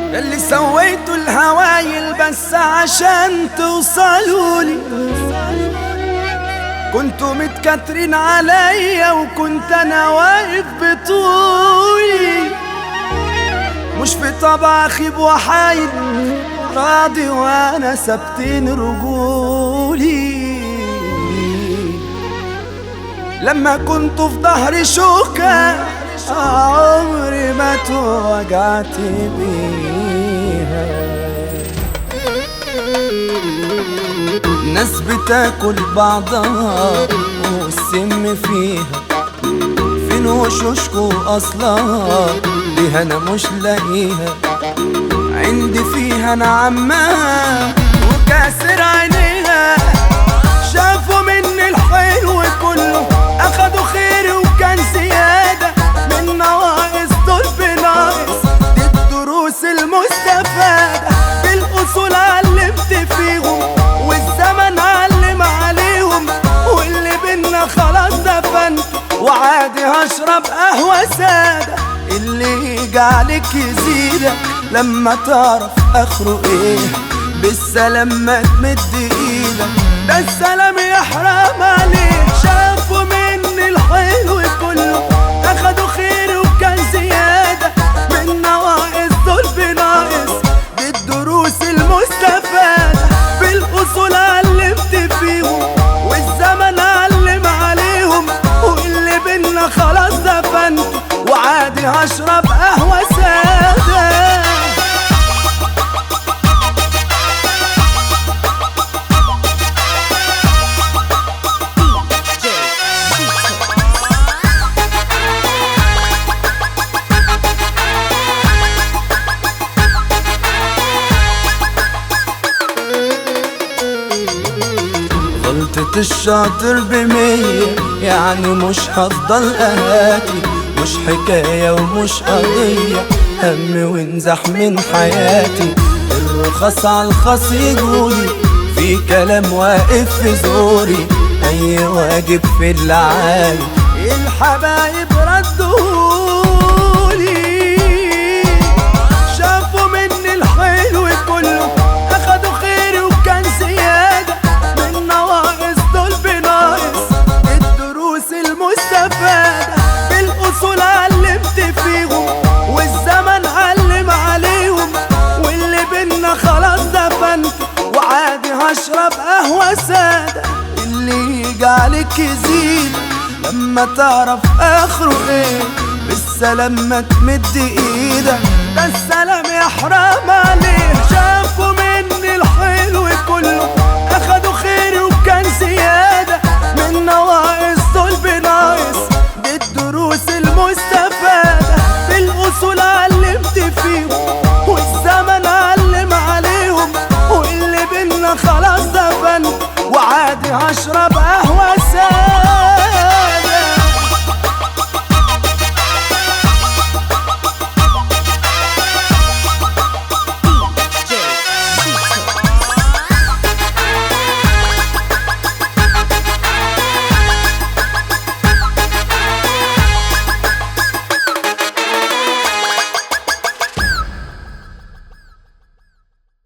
اللي سويتوا الهوايل بس عشان توصلوا لي كنتوا متكترين عليا وكنت انا واقف بطولي مش في طبع خيب وحايد راضي وانا ثابتين رجولي لما كنت في ظهري شوكة عمري ما توجعت بيها ناس بتاكل بعضها والسم فيها فين وشوشكو اصلا ليها انا مش لاقيها عندي فيها انا عمها وكاسر عينيها شافوا مني الحلو كله اخدوا خيري وكان زيادة من نواقص دول بناقص دي الدروس المستفادة بالاصول علمت فيهم والزمن علم عليهم واللي بينا خلاص دفنت وعادي هشرب قهوة سادة اللي يجي عليك يزيدك لما تعرف اخره ايه بالسلام ما تمد ايدك ده السلام يحرم عليك شافوا مني الحلو كله اخدوا خيري وكان زيادة من نواقص دول بناقص دي الدروس المستفادة بالاصول علمت فيهم والزمن علم عليهم واللي بينا خلاص دفنت وعادي هشرب قهوة سادة غلطة الشاطر بمية يعني مش هفضل أهاتي مش حكاية ومش قضية هم وانزح من حياتي الرخص على الخص يجولي في كلام واقف في زوري أي واجب في العالي الحبايب ردولي شافوا مني الحلو كله اخدوا خيري وكان زيادة من نواقص دول بناقص الدروس المستفادة بالاصول علمت فيهم والزمن علم عليهم واللي بينا خلاص دفنت وعادي هشرب قهوة سادة اللي يجي عليك يزيد لما تعرف اخره ايه بالسلام ما تمد ايدك ده السلام يحرم عليه شافوا من